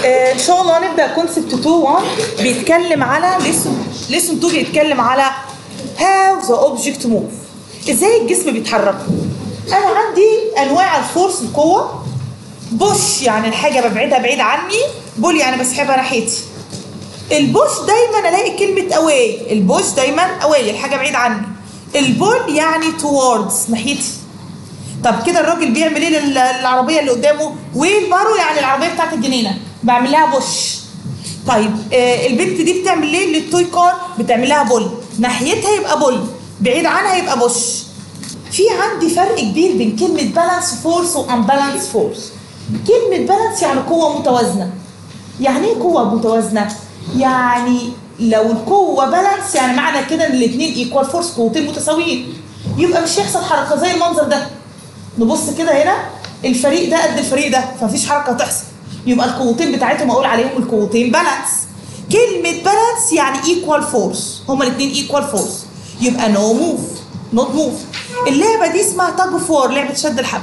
آه، ان شاء الله هنبدا كونسبت 2 1 بيتكلم على ليسون ليسون 2 بيتكلم على هاو ذا اوبجكت موف ازاي الجسم بيتحرك انا عندي انواع الفورس القوه بوش يعني الحاجه ببعدها بعيد عني بول يعني بسحبها ناحيتي البوش دايما الاقي كلمه اواي البوش دايما اواي الحاجه بعيد عني البول يعني towards ناحيتي طب كده الراجل بيعمل ايه لل- للعربيه اللي قدامه ويل بارو يعني العربيه بتاعت الجنينه بعمل لها بوش طيب آه البنت دي بتعمل ايه للتوي كار بتعمل لها بول ناحيتها يبقى بول بعيد عنها يبقى بوش في عندي فرق كبير بين كلمه بالانس فورس وانبالانس فورس كلمه بالانس يعني قوه متوازنه يعني ايه قوه متوازنه يعني لو القوه بالانس يعني معنى كده ان الاثنين ايكوال فورس قوتين متساويين يبقى مش هيحصل حركه زي المنظر ده نبص كده هنا الفريق ده قد الفريق ده فمفيش حركه تحصل يبقى القوتين بتاعتهم اقول عليهم القوتين بالانس كلمه بالانس يعني ايكوال فورس هما الاثنين ايكوال فورس يبقى نو موف نوت موف اللعبه دي اسمها تاج اوف وار لعبه شد الحبل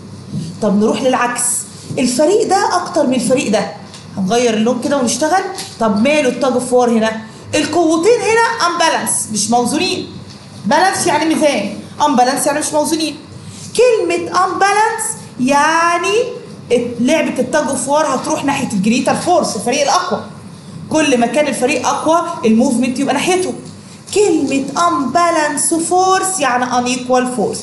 طب نروح للعكس الفريق ده اكتر من الفريق ده هنغير اللون كده ونشتغل طب ماله التاج اوف وار هنا القوتين هنا امبالانس مش موزونين بالانس يعني ميزان امبالانس يعني مش موزونين كلمه امبالانس يعني لعبه التاج اوف وار هتروح ناحيه الجريتر فورس الفريق الاقوى كل ما كان الفريق اقوى الموفمنت يبقى ناحيته كلمة unbalance force يعني unequal force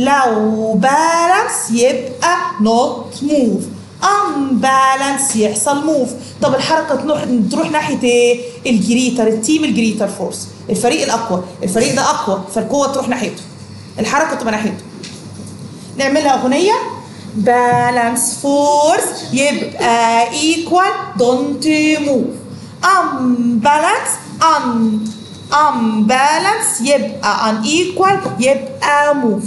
لو بالانس يبقى not move unbalance يحصل موف طب الحركة تروح تروح ناحية ايه؟ الجريتر التيم الجريتر فورس الفريق الأقوى الفريق ده أقوى فالقوة تروح ناحيته الحركة تبقى ناحيته نعملها أغنية بالانس فورس يبقى equal don't move unbalance un unbalance يبقى unequal يبقى move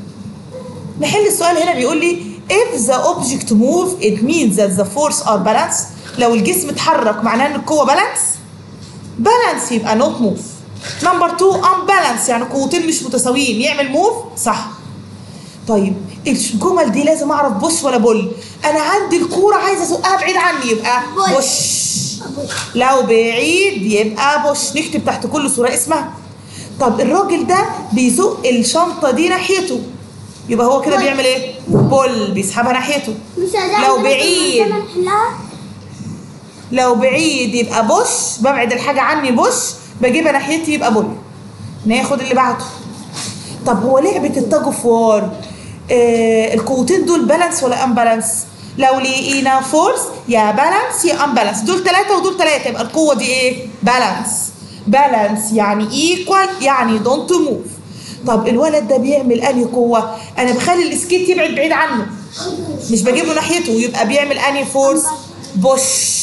نحل السؤال هنا بيقول لي if the object move it means that the force are balanced لو الجسم اتحرك معناه ان القوه بالانس بالانس يبقى not move نمبر 2 unbalance يعني قوتين مش متساويين يعمل موف صح طيب الجمل دي لازم اعرف بوش ولا بول انا عندي الكوره عايزه ازقها بعيد عني يبقى بوش. بوش لو بعيد يبقى بوش نكتب تحت كل صوره اسمها طب الراجل ده بيزق الشنطه دي ناحيته يبقى هو كده بول. بيعمل ايه بول بيسحبها ناحيته مش هزعل لو بس بعيد. لما نحلها لو بعيد يبقى بوش ببعد الحاجه عني بوش بجيبها ناحيتي يبقى بول ناخد اللي بعده طب هو لعبه التاج اوف وار آه القوتين دول بالانس ولا امبالانس لو لقينا فورس يا بالانس يا امبالانس دول ثلاثه ودول ثلاثه يبقى القوه دي ايه بالانس بالانس يعني ايكوال يعني دونت موف طب الولد ده بيعمل انهي قوه انا بخلي السكيت يبعد بعيد عنه مش بجيبه ناحيته يبقى بيعمل انهي فورس بوش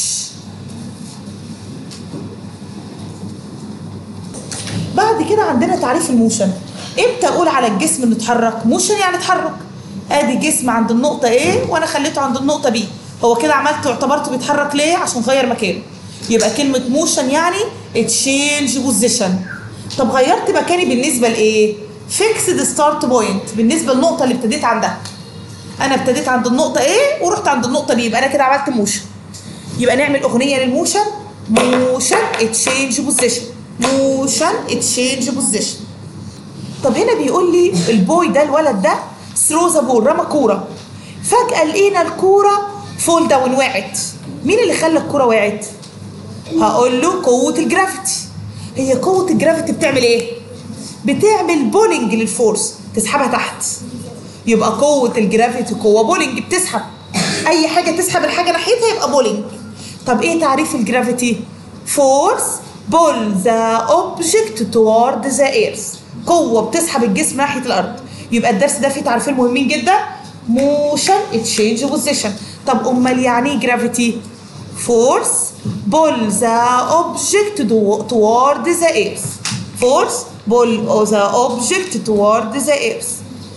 بعد كده عندنا تعريف الموشن امتى اقول على الجسم انه اتحرك موشن يعني اتحرك ادي جسم عند النقطه A وانا خليته عند النقطه B هو كده عملته اعتبرته بيتحرك ليه عشان غير مكانه يبقى كلمه موشن يعني تشينج بوزيشن طب غيرت مكاني بالنسبه لايه فيكسد ستارت بوينت بالنسبه للنقطه اللي ابتديت عندها انا ابتديت عند النقطه A ورحت عند النقطه B يبقى انا كده عملت موشن يبقى نعمل اغنيه للموشن موشن تشينج بوزيشن موشن تشينج بوزيشن طب هنا بيقول لي البوي ده الولد ده ثرو ذا بول رمى كوره فجاه لقينا الكوره فول داون وقعت مين اللي خلى الكوره وقعت هقول له قوه الجرافيتي هي قوه الجرافيتي بتعمل ايه بتعمل بولينج للفورس تسحبها تحت يبقى قوه الجرافيتي قوه بولينج بتسحب اي حاجه تسحب الحاجه ناحيتها يبقى بولينج طب ايه تعريف الجرافيتي فورس بول ذا اوبجكت توورد ذا ايرث قوه بتسحب الجسم ناحيه الارض يبقى الدرس ده فيه تعريفين مهمين جدا موشن تشينج بوزيشن طب امال يعني ايه جرافيتي فورس بول ذا اوبجكت توورد ذا ايرث فورس بول ذا اوبجكت توورد ذا ايرث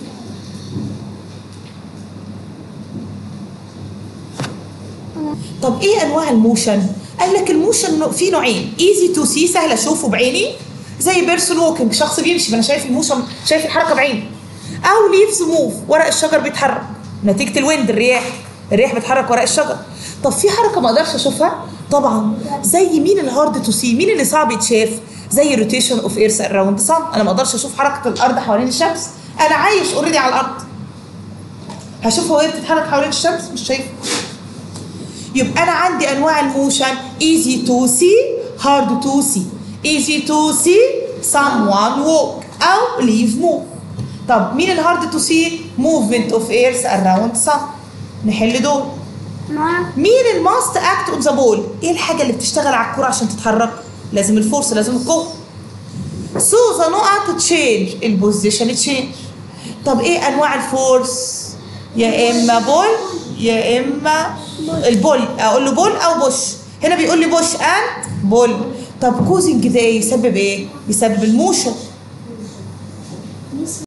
طب ايه انواع الموشن قال لك الموشن في نوعين ايزي تو سي سهل اشوفه بعيني زي بيرسون ووكينج شخص بيمشي انا شايف الموشن شايف الحركه بعيني او ليفز موف ورق الشجر بيتحرك نتيجه الويند الرياح الرياح بتحرك ورق الشجر طب في حركه ما اقدرش اشوفها طبعا زي مين الهارد تو سي مين اللي صعب يتشاف زي الروتيشن اوف ايرث اراوند صن انا ما اقدرش اشوف حركه الارض حوالين الشمس انا عايش اوريدي على الارض هشوفها وهي بتتحرك حوالين الشمس مش شايفه يبقى انا عندي انواع الموشن easy to see hard to see easy to see someone walk او leave move طب مين الهارد تو سي movement of earth around sun نحل دول ما مين الماست اكت اون ذا بول ايه الحاجه اللي بتشتغل على الكره عشان تتحرك لازم الفورس لازم القوه سو ذا نقط تشينج البوزيشن تشينج طب ايه انواع الفورس يا اما بول يا اما البول اقول له بول او بوش هنا بيقول لي بوش اند بول طب كوزنج ده ايه يسبب ايه يسبب الموشن